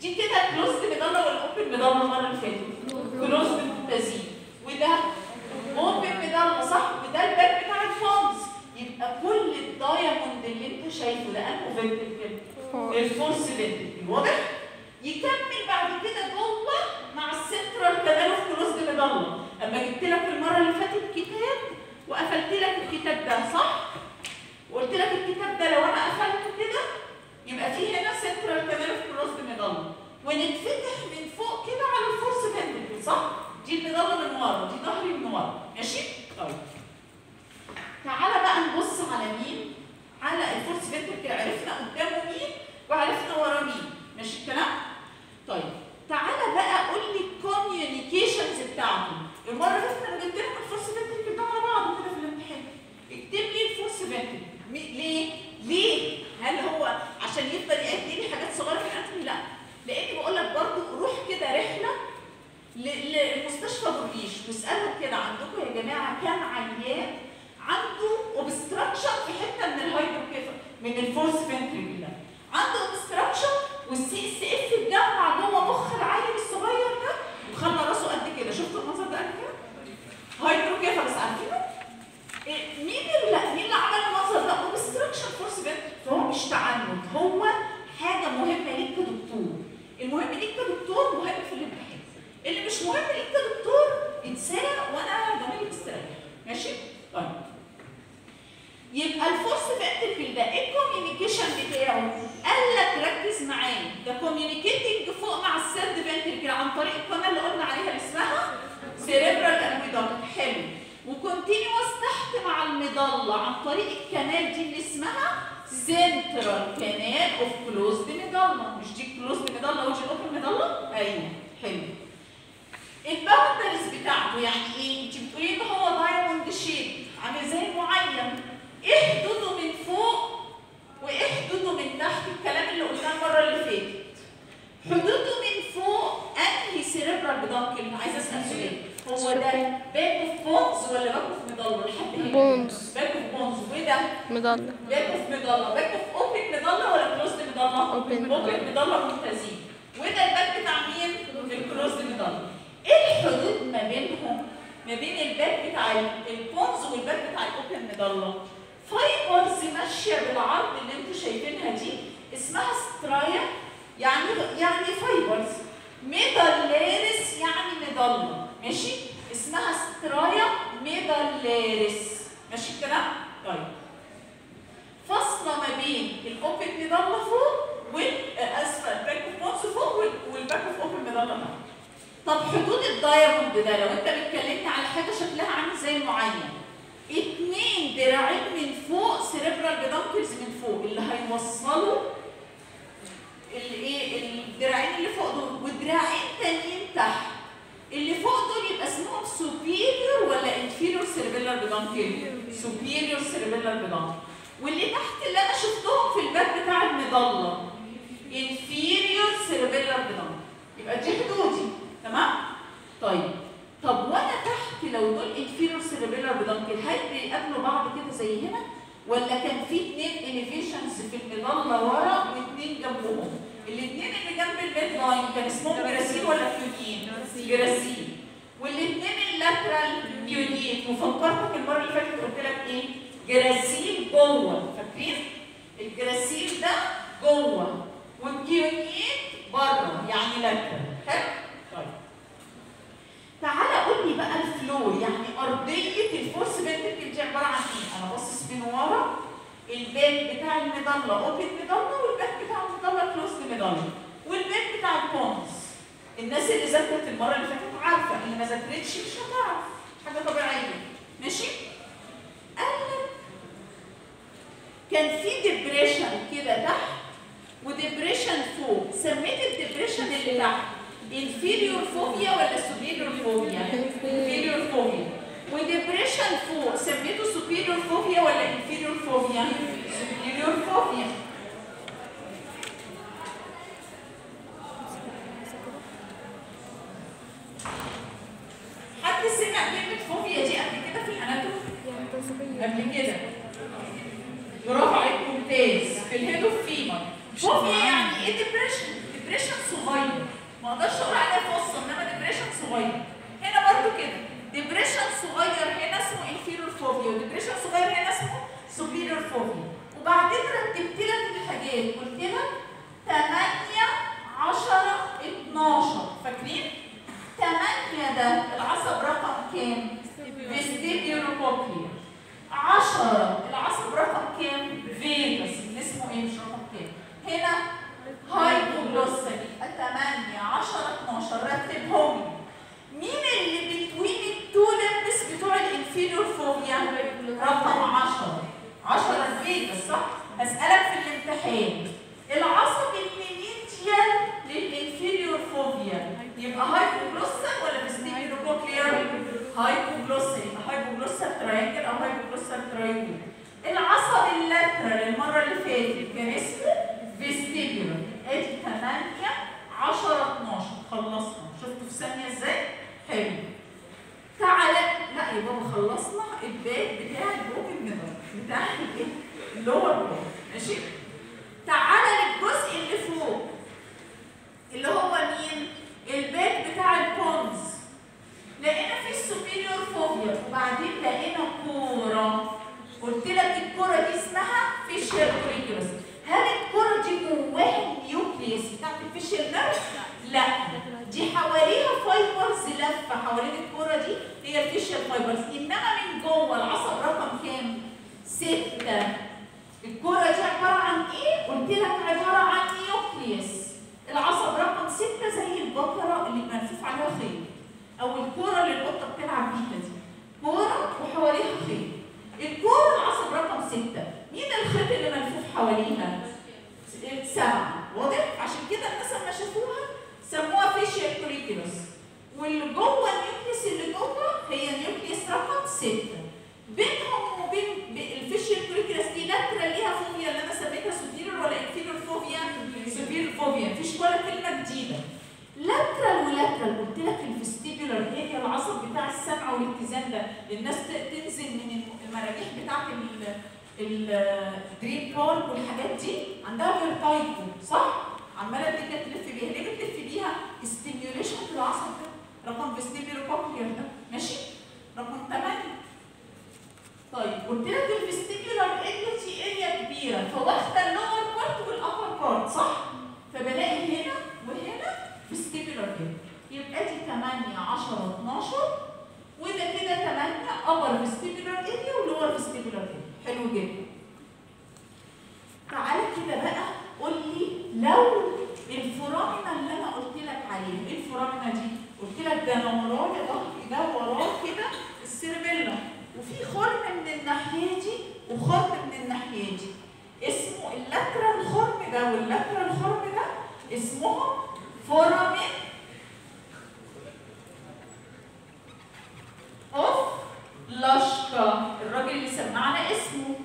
دي كده كلوزد مضله ولا اوبن مضله المره اللي فاتت كلوزد ممتازين وده اوبن مضله صح وده الباب بتاع الفونز يبقى كل الدايموند اللي انت شايفه ده انه فينتل كده الفورس فينتل واضح يكمل بعد كده جوه مع السنترال كانال اوف كلوزد مضله اما جبت لك المره اللي فاتت كتاب وقفلت لك الكتاب ده صح وقلت لك الكتاب ده لو انا قفلته كده يبقى في هنا سنترال كانال اوف كلوزد مضله ونتفتح من فوق كده على الفورس فينتل صح دي المضله من ورا دي ظهري من ورا ماشي طيب تعالى بقى نبص على مين على الفورس فينتل كده عرفنا قدامه مين وعرفنا ورا مين ماشي الكلام طيب تعالى بقى قول لي الكوميونيكيشنز بتاعته المره اللي فاتت انا جبت لك الفورس فينتل كده على بعض كده في الامتحان اكتب لي الفورس فينتل ليه ليه هل هو عشان يفضل يأدي لي حاجات صغيره في الاناتومي لا لاني بقول لك برضه روح كده رحله ل- لمستشفى بريش واسالهم كده عندكم يا جماعه كام عيان عنده اوبستراكشن في حته من الهايدروكيفا من الفورس فنتريكولا عنده اوبستراكشن والسي اس اف اتجمع جوه مخ العيل الصغير ده وخلى راسه قد كده شفتوا المنظر ده قد كده؟ هايدروكيفالس عارفينه؟ إيه، مين اللي مين اللي عمل المنظر ده؟ اوبستراكشن فورس فنتريكولا فهو مش تعنت هو حاجه مهمه ليك كدكتور المهم ليك كدكتور مهم في الامتحان اللي مش مهم ليك كدكتور انساه وانا ضميري مستريح ماشي؟ طيب يبقى الفورس فينتركل ده ايه الكوميونيكيشن بتاعه؟ قال لك ركز معايا ده كوميونيكيتنج فوق مع السيرد فينتركل عن طريق القناه اللي قلنا عليها اللي اسمها سيريبرال انفيدوت حلو وكونتينوس تحت مع المضله عن طريق الكنال دي اللي اسمها سنترال كانال اوف كلوزد مضله مش دي كلوزد مضله ودي اوبن مضله؟ ايوه حلو الباوندرز بتاعته يعني ايه؟ انت بتقولي ان هو دايموند شيب عامل زي معين ايه حدوده من فوق وايه حدوده من تحت الكلام اللي قلناه المره اللي فاتت حدوده من فوق انهي سيريبرال بدانكل عايزه اسال سؤال هو ده باك اوف بونز ولا باك اوف مضله لحد هنا بونز. باك اوف بونز وده مضلة باك اوف مضله باك اوف اوبن مضله ولا كلوزد مضله Open. اوبن مضله ممتازين وده الباك بتاع مين الكلوزد مضله ايه الحدود ما بينهم ما بين الباك بتاع البونز والباك بتاع الاوبن مضله فايبرز ماشيه بالعرض اللي انتوا شايفينها دي اسمها سترايا يعني يعني فايبرز ميداليرس يعني مضله ماشي اسمها سترايا ميداليرس ماشي الكلام طيب فاصله ما بين الاوبن مضله فوق والاسفل الباك اوف بونز فوق وال- والباك اوف اوبن مضله تحت طب حدود الدايموند ده لو انت بتكلمني على حاجه شكلها عامل زي معين اتنين دراعين من فوق سيريبرال بدانكلز من فوق اللي هيوصلوا الايه الدراعين اللي فوق دول ودراعين تانيين تحت اللي فوق دول يبقى اسمهم superior ولا inferior cerebellar peduncle superior cerebellar peduncle واللي تحت اللي انا شفتهم في الباب بتاع المظله inferior cerebellar peduncle يبقى دي حدودي تمام طيب طب وانا تحت لو دول inferior cerebellar peduncle هل بيقابلوا بعض كده زي هنا ولا كان في اتنين elevations في المظله ورا واتنين جنبهم الاثنين اللي جنب الميد لاين كان اسمهم جراسيل ولا كيونين؟ جراسيل والاثنين اللاترال كيونين وفكرتك المره اللي فاتت قلت لك ايه؟ جراسيل جوه فاكرين؟ الجراسيل ده جوه والكيونين بره يعني لاترال حلو؟ طيب تعالى قول لي بقى الفلو يعني ارضيه الفورس فنتركل دي عباره عن ايه؟ انا باصص من ورا الباب بتاع المظله اوبن مظله والباب بتاع المظله كلوز مظله والباب بتاع البونز الناس اللي ذاكرت المره اللي فاتت عارفه اللي ما ذاكرتش مش هتعرف حاجه طبيعيه ماشي؟ قال لك كان في ديبريشن كده تحت وديبريشن فوق سميت الديبريشن اللي تحت inferior فوبيا ولا superior فوبيا؟ inferior فوبيا وديبريشن فوق سميته superior فوبيا ولا inferior فوبيا؟ superior فوبيا حد سمع كلمة فوبيا دي قبل كده في الاناتومي؟ قبل كده برافو عليك ممتاز في الهيد اوف فيمر فوبيا يعني ايه ديبريشن؟ ديبريشن صغير ما اقدرش اقول عليها فص انما ديبريشن صغير هنا برضو كده ديبريشن صغير هنا اسمه انفيرور فوبيا وديبريشن صغير هنا اسمه سوبيريور فوبيا وبعدين رتبت لك الحاجات قلت لك 8 10 12 فاكرين 8 ده العصب رقم كام فيستيبيولو كوكلير 10 العصب رقم كام فيجاس اللي اسمه ايه مش رقم كام هنا هايبوجلوسا يبقى 8 10 12 رتبهم لي. مين اللي بتوين التو لمبس بتوع الانفيريور فوبيا رقم 10 10 الفيجاس صح هسألك في الامتحان العصب الميديال للانفيريور فوبيا يبقى هايبوجلوسا ولا فيستيبيولو كوكلير هايبوجلوسا يبقى هايبوجلوسا تراينجل او هايبوجلوسا تراينجل العصب اللاترال المره اللي فاتت كان اسمه فيستيبيولو ادي 8 10 12 خلصنا شفتوا في ثانيه ازاي حلو تعالى لا يا بابا خلصنا الباك بتاع البروكن ميدل بتاع الايه اللور بول ماشي تعالى للجزء اللي فوق اللي هو مين الباك بتاع البونز لقينا في السوبيريور فوبيا وبعدين لقينا كوره قلت لك الكوره دي اسمها فيشيال كوريكولوس هل الكوره دي جواها النيوكليوس بتاعت الفيشيال نيرف؟ لا دي حواليها فايبرز لفه حوالين الكوره دي هي الفيشيال فايبرز انما من جوه العصب رقم كام؟ سته الكوره دي عباره عن ايه؟ قلت لك عباره عن نيوكليوس العصب رقم سته زي البقره اللي ملفوف عليها خيط او الكوره اللي القطه بتلعب بيها دي كوره وحواليها خيط الكوره العصب رقم سته مين الخيط اللي ملفوف حواليها؟ سبعه واضح؟ عشان كده الناس لما شافوها سموها فيشيال كوريكولوس واللي جوه النيوكليس اللي جوه هي نيوكليس رقم سته بينهم وبين ب- الفيشيال كوريكولوس دي لاترال ليها فوبيا اللي انا سميتها سوبيريور ولا انفيريور فوبيا؟ سوبيريور فوبيا مفيش ولا كلمه جديده لاترال ولاترال قلت لك الفستيبولار هي العصب بتاع السمع والاتزان ده الناس ت- تنزل من المراجيح بتاعت ال الدريم بارك والحاجات دي عندها فيرتايجو صح؟ عماله الدنيا تلف بيها ليه بتلف بيها؟ ستيميوليشن في العصب ده رقم فيستيبولار كوكلير ده ماشي؟ رقم 8 طيب قلت لك الفستيبولار اريا دي اريا كبيره فواخده اللور بارت والابر بارت صح؟ فبلاقي هنا وهنا فيستيبولار اريا يبقى دي 8 10 12 وده كده 8 ابر فيستيبولار اريا ولور فيستيبولار اريا حلو جدا تعالى كده بقى قول لي لو الفرامنه اللي انا قلت لك عليها ايه الفرامنه دي؟ قلت لك ده انا ورايا ظهري ده وراه كده السيربيلا وفي خرم من الناحيه دي وخرم من الناحيه دي اسمه اللاترال خرم ده واللاترال خرم ده اسمهم فورامين اوف لاشكا الراجل اللي سمعنا اسمه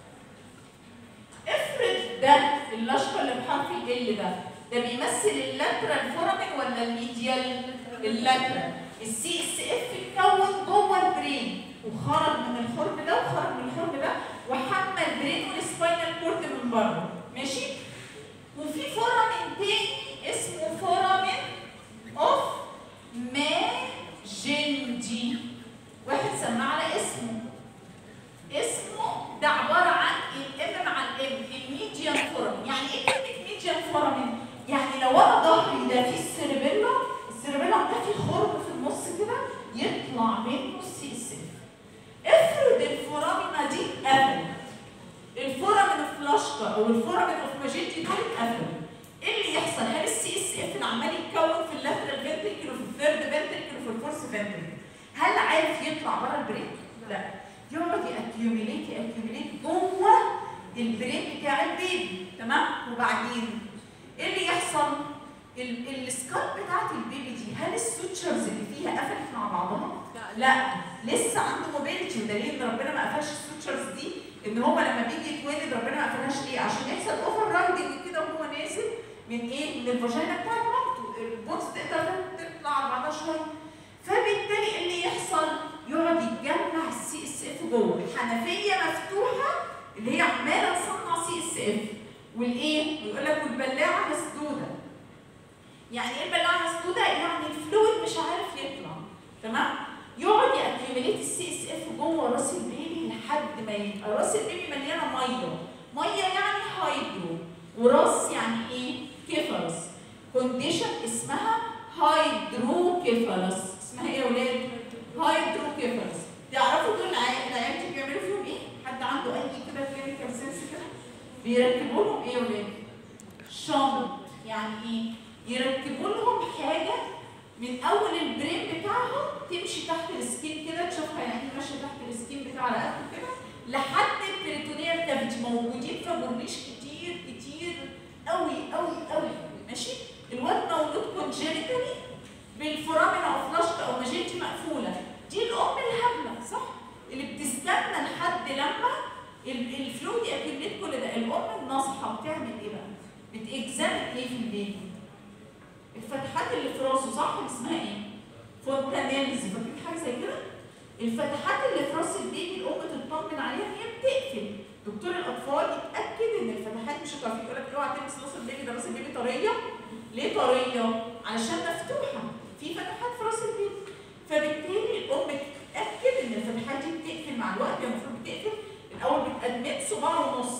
افرض ده اللاشكا اللي بحرف ال ده ده بيمثل اللاترال فورامين ولا الميديال اللاترال السي اس اف اتكون جوه البرين وخرج من الخرم ده وخرج من الخرم ده وحمى البرين والسباينال كورد من بره ماشي وفي فورامين تاني اسمه فورامين اوف ماجندي واحد سمعنا اسمه اسمه ده عباره عن الام مع الام الميديان فورامين يعني ايه كلمه ميديان فورامين يعني لو انا ظهري ده فيه السيربيلا السيربيلا ده فيه خرم في النص كده يطلع منه السي اس اف افرض الفورامينا دي اتقفلت الفورامين اوف لاشكا او الفورامين اوف ماجيتي دول اتقفلوا ايه اللي يحصل؟ هل السي اس اف اللي عمال يتكون في اللاترال فنتريكل وفي الثيرد فنتريكل وفي الفورث فنتريكل هل عارف يطلع بره البرين؟ لا يقعد يأكيوميليت يأكيوميليت جوه البرين بتاع البيبي تمام؟ وبعدين ايه اللي يحصل؟ ال- السكال بتاعت البيبي دي هل السوتشرز اللي فيها قفلت مع بعضها؟ لا لسه عنده موبيلتي ودليل ان ربنا ما قفلش السوتشرز دي ان هو لما بيجي يتولد ربنا ما قفلهاش ليه؟ عشان يحصل اوفر رايدنج كده وهو نازل من ايه؟ من الفاجينا بتاعت مامته البونز تقدر تطلع على بعضها شويه فبالتالي إيه اللي يحصل يقعد يتجمع السي اس اف جوه حنفيه مفتوحه اللي هي عماله تصنع سي اس اف والايه؟ يقول لك والبلاعه مسدوده يعني ايه البلاعه مسدوده يعني الفلويد مش عارف يطلع تمام يقعد يأكيوميليت السي اس اف جوه راس البيبي لحد ما يبقى راس البيبي مليانه ميه ميه يعني هايدرو وراس يعني ايه كيفالس كونديشن اسمها هايدروكيفالس اسمها ايه يا ولاد هايدروكيفالس تعرفوا دول العيال العيال دي بيعملوا فيهم ايه حد عنده اي كده كلينيكال سنس كده بيركبوا لهم ايه يا ولاد شنط يعني ايه يركبوا لهم حاجه من اول البرين بتاعهم تمشي تحت السكين كده تشوفها يعني ماشيه تحت السكين بتاع رقبته كده لحد البريتونيال كافيتي موجودين في بورنيش كتير كتير قوي قوي قوي ماشي الواد مولود كونجينيتالي بالفورامينا او فلاشكا او ماجنتي مقفوله دي الام الهبله صح اللي بتستنى لحد لما ال- الفلويد ياكيوميليت كل ده الام الناصحه بتعمل ايه بقى بتكزامن ايه في البيبي الفتحات اللي في راسه صح اللي اسمها ايه فونتانيلز فاكرين حاجه زي كده الفتحات اللي في راس البيبي الام تطمن عليها ان هي بتقفل دكتور الاطفال يتاكد ان الفتحات مش هتقفل يقول لك اوعى تلمس راس البيبي ده راس البيبي طريه ليه طريه علشان مفتوحه في فتحات في راس البيبي فبالتالي الام تتاكد ان الفتحات دي بتقفل مع الوقت هي المفروض بتقفل الاول بتأدمت صباع ونص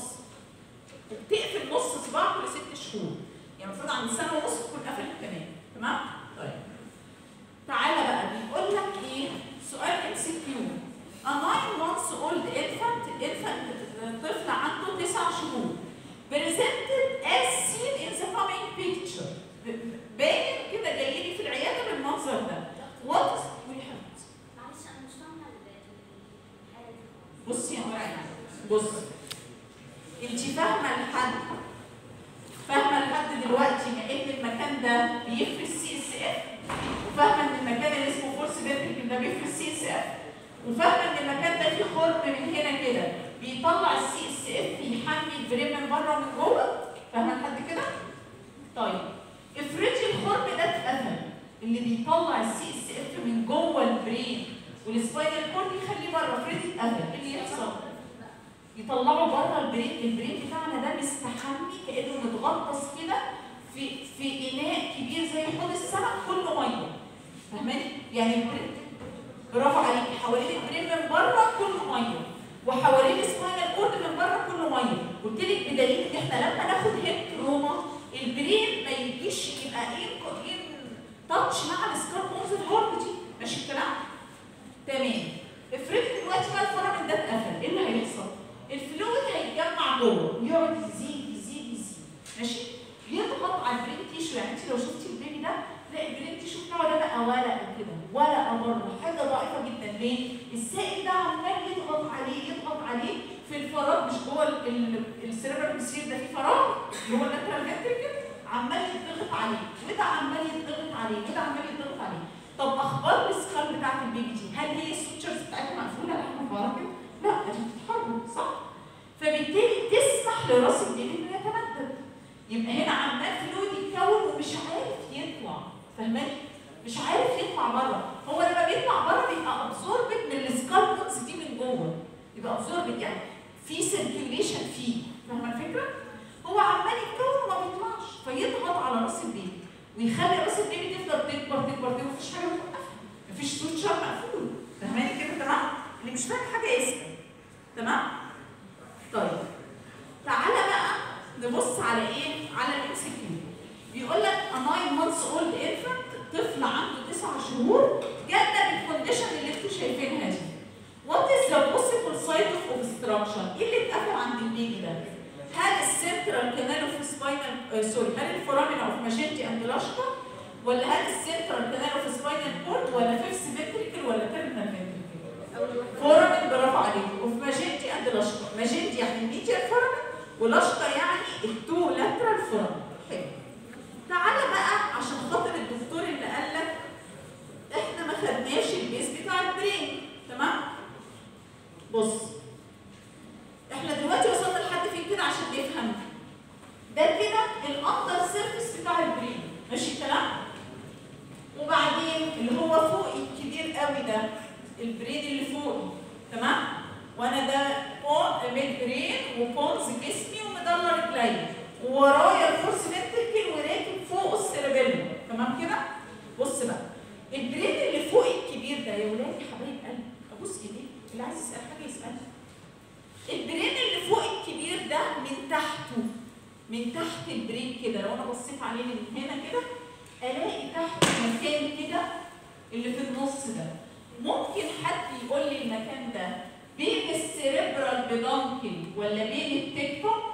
وبتقفل نص صباع كل ست شهور يعني المفروض عند سنه ونص تكون قفلت كمان تمام طيب تعالى بقى بيقول لك ايه سؤال ام سي كيو A nine months old infant, infant طفل عنده تسع شهور presented as seen in the coming picture ب- باين كده جاي لي في العياده بالمنظر ده What is قولي يا حبيبتي. معلش انا مش فاهمه الحاله دي بصي يا مرعي بص انت فاهمه لحد فاهمه لحد دلوقتي ان ان المكان ده بيفرز سي اس اف وفاهمه ان المكان اللي اسمه فورس فينتريكل ده بيفرز سي اس اف وفاهمه ان المكان ده فيه خرم من هنا كده بيطلع السي اس اف يحمي البرين من بره ومن جوه فاهمه لحد كده؟ طيب افرضي الخرم ده اتقفل اللي بيطلع السي اس اف من جوه البرين والسباينال كورد يخليه بره افرضي اتقفل ايه اللي يحصل؟ يطلعوا بره البرين البرين بتاعنا ده مستحمي كانه متغطس كده في في اناء كبير زي حوض السمك كله ميه فاهماني يعني البرين برافو عليك حوالين البرين من بره كله ميه وحوالين السباينال كورد من بره كله ميه قلت لك بدليل ان احنا لما ناخد هيد روما البرين ما يجيش يبقى ايه ان تاتش مع السكار بونز الهارد دي ماشي الكلام تمام افرضي دلوقتي بقى الفرامل ده اتقفل ايه اللي هيحصل؟ الفلويد هيتجمع جوه ويقعد يزيد يزيد يزيد ماشي؟ يضغط على البرين تيشو يعني انت لو شفتي البيبي ده تلاقي البرين تيشو بتاعه ده بقى ورقه كده ورقه بره حاجه ضعيفه جدا ليه؟ السائل ده عمال يضغط عليه يضغط عليه في الفراغ مش جوه السيربرال مسير ده في فراغ اللي هو اللاترال فنتريكل عمال يضغط عليه وده عمال يضغط عليه وده عمال يضغط عليه طب اخبار السكال بتاعت البيبي دي هل هي السوتشرز بتاعتها مقفوله لحم فرقت؟ لا دي بتتحرك صح؟ فبالتالي تسمح لراس البيبي انه يتمدد يبقى هنا عمال فلويد يتكون ومش عارف يطلع فاهماني؟ مش عارف يطلع بره هو لما بيطلع بره بيبقى ابزوربت من السكال بونز دي من جوه يبقى ابزوربت يعني في سيركيوليشن فيه فاهمه الفكره؟ هو عمال يتكون وما بيطلعش فيضغط على راس البيبي ويخلي راس البيبي تفضل تكبر تكبر تكبر مفيش حاجه موقفه مفيش سوتشر مقفول فاهماني كده تمام؟ اللي مش فاهم حاجه اسال تمام؟ طيب تعالى بقى نبص على ايه؟ على الام سي كيو بيقول لك a 9 months old infant طفل عنده 9 شهور جالنا بالكونديشن اللي انتوا شايفينها دي What is the possible site of obstruction؟ ايه اللي اتقفل عند البيبي ده؟ هل السنترال كانال اوف سباينال سوري هل الفورامينا اوف ماجنتي اند لاشكا ولا هل السنترال كانال اوف سباينال كورد ولا فيفس فنتريكل ولا تيرمينال فنتريكل؟ فورامين برافو عليك اوف ماجنتي اند لاشكا ماجنتي يعني الميديال فورامين ولاشكا يعني التو لاترال فورامين حلو تعالى بقى عشان خاطر الدكتور اللي قال لك احنا ما خدناش البيس بتاع البرين تمام بص احنا دلوقتي وصلنا لحد فين كده عشان نفهم ده كده الاندر سيرفيس بتاع البرين ماشي الكلام وبعدين اللي هو فوقي الكبير قوي ده البرين اللي فوقي تمام وانا ده بون ميد برين وبونز جسمي ومدلر رجلي وورايا الفورس فنتركل وراكب فوق السيربيلم تمام كده من تحته من تحت البريك كده لو انا بصيت عليه من هنا كده الاقي تحت مكان كده اللي في النص ده ممكن حد يقول لي المكان ده بين السيريبرال بيدانكل ولا بين التيك توك